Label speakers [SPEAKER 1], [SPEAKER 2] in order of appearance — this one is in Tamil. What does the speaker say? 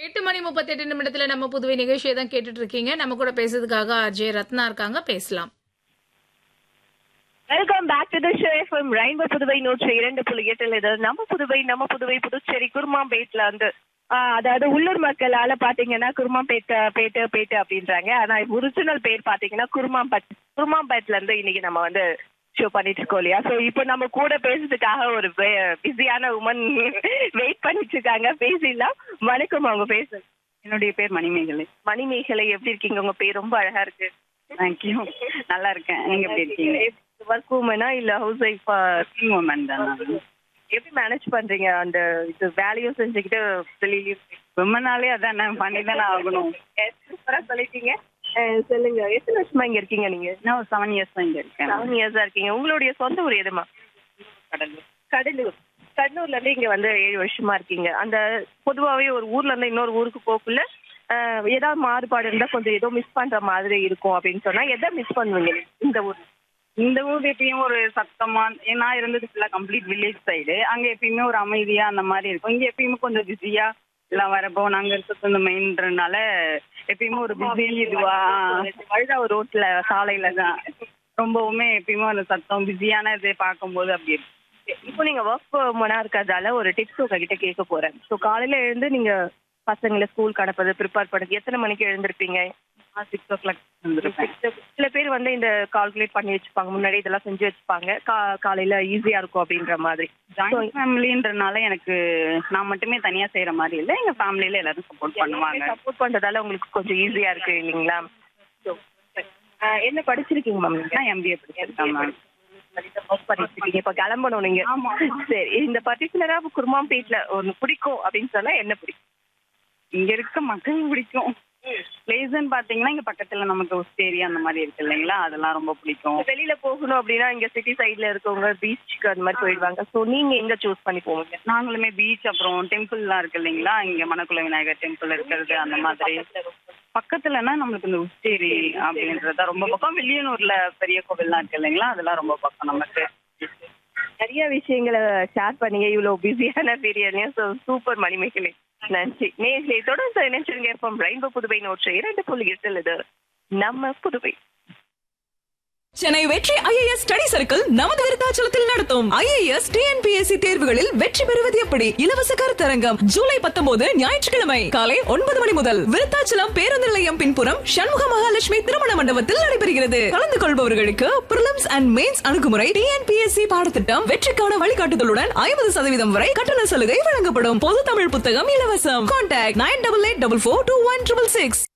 [SPEAKER 1] எட்டு மணி முப்பத்தெட்டு நிமிடத்துல நம்ம புதுவை நிகழ்ச்சியை தான் கேட்டுட்டு இருக்கீங்க நம்ம கூட பேசுறதுக்காக அஜய் ரத்னா இருக்காங்க பேசலாம்
[SPEAKER 2] welcome back to the show FM rainbow Puduvai நூற்றி இரண்டு புள்ளி எட்டில் இது நம்ம புதுவை நம்ம புதுவை புதுச்சேரி குருமாம்பேட்ல வந்து ஆஹ், அதாவது உள்ளூர் மக்களால பாத்தீங்கன்னா குருமாம்பேட் பேட்டு பேட்டு அப்படின்றாங்க ஆனா ஒரிஜினல் பேர் பாத்தீங்கன்னா குருமாம்பட் குருமாம்பேட்ல இருந்து இன்னைக்கு நம்ம வந்து ஷோ பண்ணிட்டு இருக்கோம் இல்லையா சோ இப்போ நம்ம கூட பேசுறதுக்காக ஒரு பிஸியான உமன் வெயிட் பண்ணிட்டு இருக்காங்க பேசிடலாம் வணக்கம் அவங்க பேசு
[SPEAKER 3] என்னுடைய பேர் மணிமேகலை
[SPEAKER 2] மணிமேகலை எப்படி இருக்கீங்க உங்க பேர் ரொம்ப அழகா இருக்கு
[SPEAKER 3] தேங்க்யூ நல்லா இருக்கேன் நீங்க எப்படி இருக்கீங்க
[SPEAKER 2] ஒர்க் உமனா இல்ல ஹவுஸ் ஒய்ஃபா
[SPEAKER 3] ஒர்க்கிங் உமன் தான் நான்
[SPEAKER 2] எப்படி மேனேஜ் பண்றீங்க அந்த இது வேலையும் செஞ்சுக்கிட்டு வெளியிலயும்
[SPEAKER 3] உமனாலே அதான் நான் பண்ணி தானே ஆகணும்
[SPEAKER 2] சூப்பரா சொல்லிட்டீங்க அஹ் சொல்லுங்க எத்தனை வருஷமா இங்க இருக்கீங்க நீங்க
[SPEAKER 3] நான் ஒரு செவன் இயர்ஸ் தான் இங்க இருக்கேன்
[SPEAKER 2] செவன் இயர்ஸா இருக்கீங்க உங்களுடைய சொந்த ஊர் எதுமா
[SPEAKER 3] கடலூர்
[SPEAKER 2] கடலூர் கடலூர்ல இருந்து இங்க வந்து ஏழு வருஷமா இருக்கீங்க அந்த பொதுவாவே ஒரு ஊர்ல இருந்து இன்னொரு ஊருக்கு போக்குள்ள அஹ், ஏதாவது மாறுபாடு இருந்தா கொஞ்சம் ஏதோ மிஸ் பண்ற மாதிரி இருக்கும் அப்படின்னு சொன்னா எதை மிஸ் பண்ணுவீங்க இந்த ஊர்
[SPEAKER 3] இந்த ஊர் எப்பயும் ஒரு சத்தமா ஏ- நான் இருந்தது ஃபுல்லா கம்ப்ளீட் வில்லேஜ் சைடு அங்க எப்பயுமே ஒரு அமைதியா அந்த மாதிரி இருக்கும் இங்க எப்பயுமே கொஞ்சம் பிஸியா எல்லாம் வரப்போ நாங்க இருக்கிறது இந்த மெயின்றனால எப்பயுமே ஒரு பிஸி இதுவா
[SPEAKER 2] வழுதா ஒரு ரோட்ல
[SPEAKER 3] சாலையில தான் ரொம்பவுமே எப்பயுமே அந்த சத்தம் பிஸியான இது பார்க்கும்போது அப்படி இருக்கும்
[SPEAKER 2] இப்போ நீங்க ஒர்க் உமனா இருக்கிறதால ஒரு டிப்ஸ் உங்ககிட்ட கேட்க போறேன் ஸோ காலையில எழுந்து நீங்க பசங்களை ஸ்கூலுக்கு அனுப்புறது ப்ரிப்பேர் பண்ணுறது எத்தனை மணிக்கு எழுந்திருப்பீங்க
[SPEAKER 3] சிக்ஸ் ஓ கிளாக் வந்துருப்பேன்
[SPEAKER 2] சில பேர் வந்து இந்த கால்குலேட் பண்ணி வச்சுப்பாங்க முன்னாடி இதெல்லாம் செஞ்சு வச்சுப்பாங்க கா- காலையில ஈஸியா இருக்கும் அப்படின்ற மாதிரி
[SPEAKER 3] ஜாயிண்ட் ஃபேமிலின்றனால எனக்கு நான் மட்டுமே தனியா செய்யற மாதிரி இல்ல எங்க ஃபேமிலில எல்லாரும் சப்போர்ட் பண்ணுவாங்க
[SPEAKER 2] சப்போர்ட் பண்றதால உங்களுக்கு கொஞ்சம் ஈஸியா இருக்கு இல்லைங்களா So, ஆஹ் என்ன படிச்சிருக்கீங்க மேம் நீங்க
[SPEAKER 3] நான் எம்பிஏ படிச்சிருக்கேன் மேம்
[SPEAKER 2] ஒர்க் பண்ணிருக்கீங்க இப்ப கிளம்பணும் நீங்க
[SPEAKER 3] ஆமா.
[SPEAKER 2] சரி இந்த பர்டிகுலரா குருமாம்பேட்ல ஒன்னு பிடிக்கும் அப்படின்னு சொன்னா என்ன பிடிக்கும்
[SPEAKER 3] இங்க இருக்க மக்கள் பிடிக்கும் பிளேஸ்ன்னு பாத்தீங்கன்னா இங்க பக்கத்துல நமக்கு உஸ்டேரி அந்த மாதிரி இருக்கு இல்லைங்களா அதெல்லாம் ரொம்ப பிடிக்கும்
[SPEAKER 2] வெளியில போகணும் அப்படின்னா இங்க சிட்டி சைடுல இருக்கவங்க பீச்சுக்கு அந்த மாதிரி போயிடுவாங்க சோ நீங்க எங்க சூஸ் பண்ணி போவீங்க
[SPEAKER 3] நாங்களுமே பீச் அப்புறம் டெம்பிள்லாம் இருக்கு இல்லைங்களா இங்க மணக்குள விநாயகர் டெம்பிள் இருக்கிறது அந்த மாதிரி பக்கத்துலன்னா நம்மளுக்கு இந்த உஸ்டேரி அப்படின்றத ரொம்ப பக்கம் வில்லியனூர்ல பெரிய கோவில்லாம் இருக்கு இல்லைங்களா அதெல்லாம் ரொம்ப பக்கம் நமக்கு
[SPEAKER 2] நிறைய விஷயங்களை ஷேர் பண்ணீங்க இவ்வளவு பிஸியான பீரியட்லயும் ஸோ சூப்பர் மணிமேகலை நன்றி நேர்களை தொடர்ந்து நினைச்சிருங்க எஃப்எம் ரெயின்போ புதுவை நூற்று இரண்டு புள்ளி எட்டில் இது நம்ம புதுவை
[SPEAKER 4] சென்னை வெற்றி ஐஏஎஸ் ஸ்டடி சர்க்கிள் நமது விருத்தாச்சலத்தில் நடத்தும் ஐஏஎஸ் டிஎன்பிஎஸ்சி தேர்வுகளில் வெற்றி பெறுவது எப்படி இலவச கருத்தரங்கம் ஜூலை பத்தொன்பது ஞாயிற்றுக்கிழமை காலை ஒன்பது மணி முதல் விருத்தாச்சலம் பேருந்து நிலையம் பின்புறம் சண்முக மகாலட்சுமி திருமண மண்டபத்தில் நடைபெறுகிறது கலந்து கொள்பவர்களுக்கு பிரிலிம்ஸ் அண்ட் மெயின்ஸ் அணுகுமுறை டிஎன்பிஎஸ்சி பாடத்திட்டம் வெற்றிக்கான வழிகாட்டுதலுடன் ஐம்பது சதவீதம் வரை கட்டண சலுகை வழங்கப்படும் பொது தமிழ் புத்தகம் இலவசம் contact nine double eight double four two one triple six